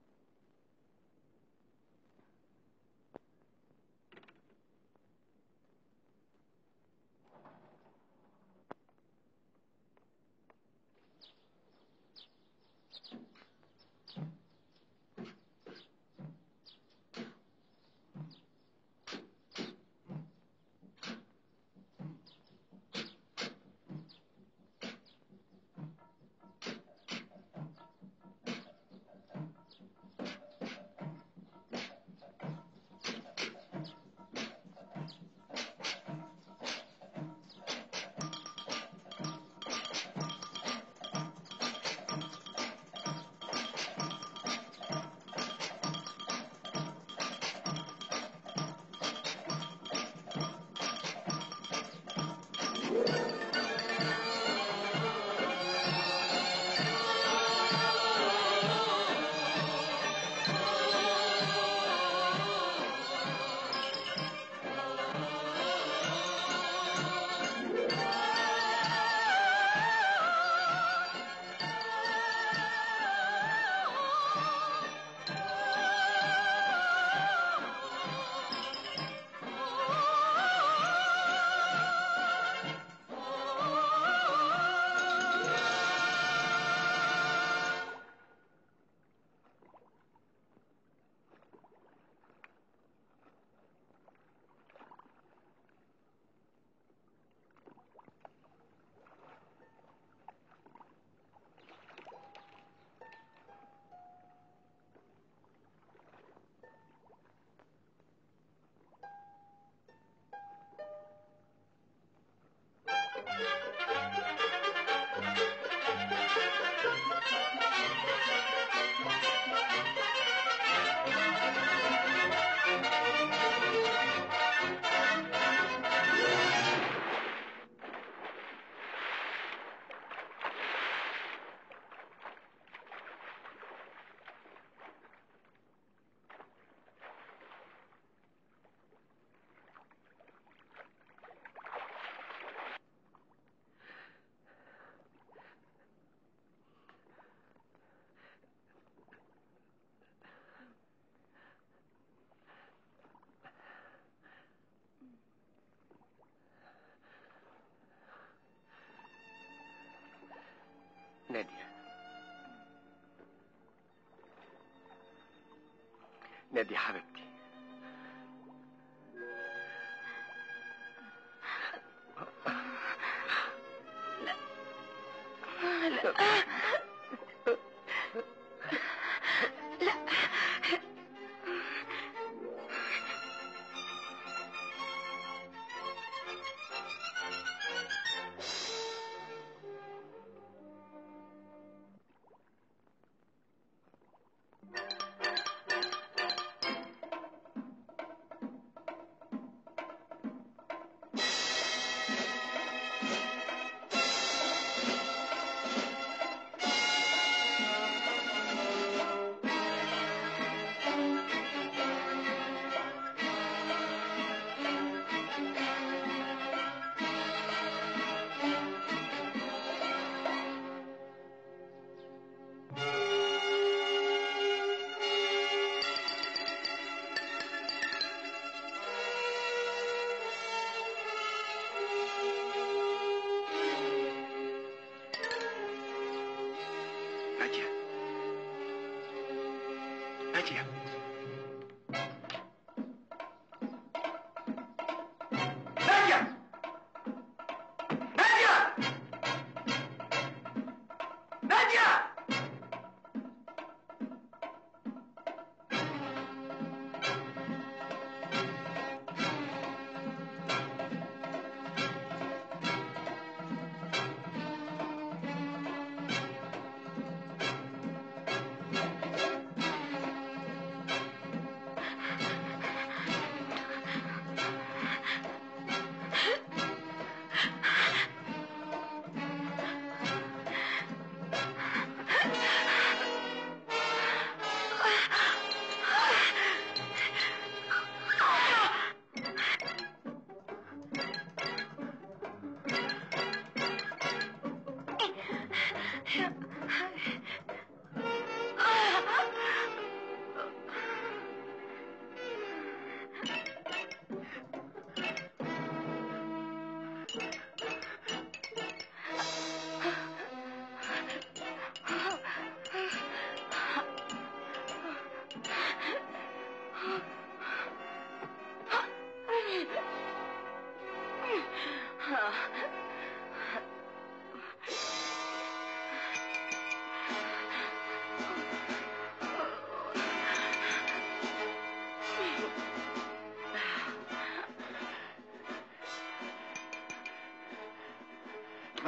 نادية نادية حبيبتي لا لا نادية نادية نادية نادية نادية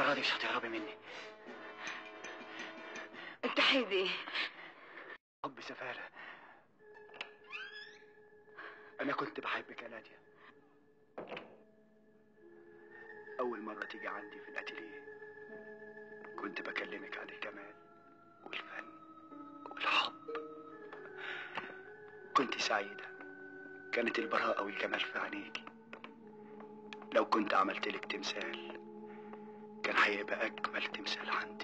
المرة دي مش هتهربي مني انت عايز ايه حب سفالة أنا كنت بحبك يا نادية أول مرة تيجي عندي في الأتيليه كنت بكلمك عن الجمال والفن والحب كنت سعيدة كانت البراءة والجمال في عينيكي لو كنت عملت لك تمثال كان هيبقى أجمل تمثال عندي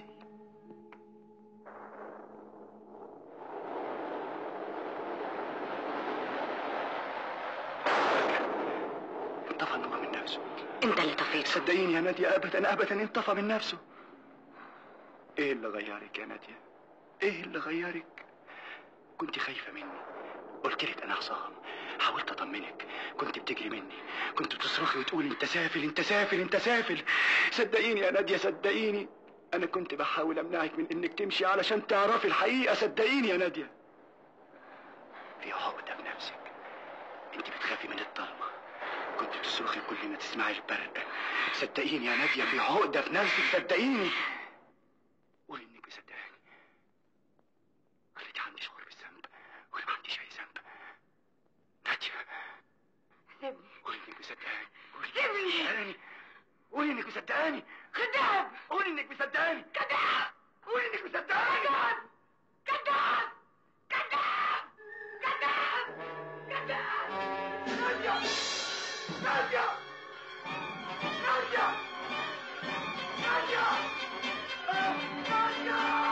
انطفى النور من نفسه انت اللي طفيته صدقيني يا نادية ابدا ابدا انطفى من نفسه ايه اللي غيرك يا نادية ايه اللي غيرك كنت خايفة مني قلت لك انا عصام حاولت اطمنك كنت بتجري مني كنت بتصرخي وتقولي انت سافل انت سافل انت سافل صدقيني يا نادية صدقيني انا كنت بحاول امنعك من انك تمشي علشان تعرفي الحقيقة صدقيني يا نادية في عقدة في نفسك انت بتخافي من الضلمة كنت تصرخي كل ما تسمعي البرق صدقيني يا نادية في عقدة في نفسك صدقيني قولي انك مصدقاني خليتي عندي شعور بالذنب وانا ما عنديش اي ذنب نادية سيبني قولي انك مصدقاني قولي سيبني. انك مصدقاني قولي انك مصدقاني كذاب قولي انك مصدقاني كذاب قولي انك مصدقاني كذاب كذاب كذاب كذاب كذاب نادية نادية نادية نادية آه، نادية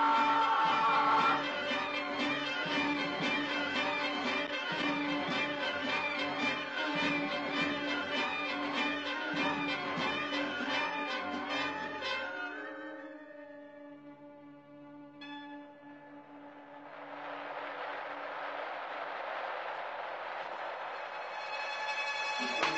Thank